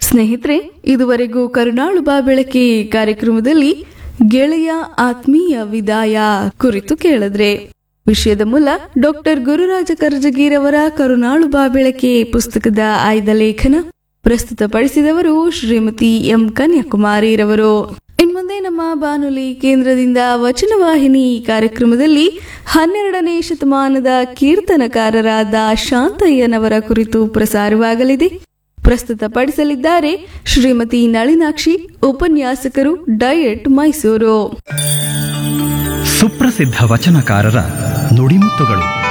ಸ್ನೇಹಿತರೆ ಇದುವರೆಗೂ ಕರುನಾಳು ಬಾ ಬೆಳಕೆ ಕಾರ್ಯಕ್ರಮದಲ್ಲಿ ಗೆಳೆಯ ಆತ್ಮೀಯ ವಿದಾಯ ಕುರಿತು ಕೇಳಿದ್ರೆ ವಿಷಯದ ಮೂಲ ಡಾಕ್ಟರ್ ಗುರುರಾಜ ಕರ್ಜಗಿರವರ ಕರುನಾಳು ಬಾ ಬೆಳಕೆ ಪುಸ್ತಕದ ಆಯ್ದ ಲೇಖನ ಪ್ರಸ್ತುತಪಡಿಸಿದವರು ಶ್ರೀಮತಿ ಎಂ ಕನ್ಯಾಕುಮಾರಿರವರು ಇನ್ಮುಂದೆ ನಮ್ಮ ಬಾನುಲಿ ಕೇಂದ್ರದಿಂದ ವಚನವಾಹಿನಿ ಕಾರ್ಯಕ್ರಮದಲ್ಲಿ ಹನ್ನೆರಡನೇ ಶತಮಾನದ ಕೀರ್ತನಕಾರರಾದ ಶಾಂತಯ್ಯನವರ ಕುರಿತು ಪ್ರಸಾರವಾಗಲಿದೆ ಪ್ರಸ್ತುತಪಡಿಸಲಿದ್ದಾರೆ ಶ್ರೀಮತಿ ನಳಿನಾಕ್ಷಿ ಉಪನ್ಯಾಸಕರು ಡಯಟ್ ಮೈಸೂರು ಸುಪ್ರಸಿದ್ಧ ವಚನಕಾರರ ನುಡಿಮುತ್ತುಗಳು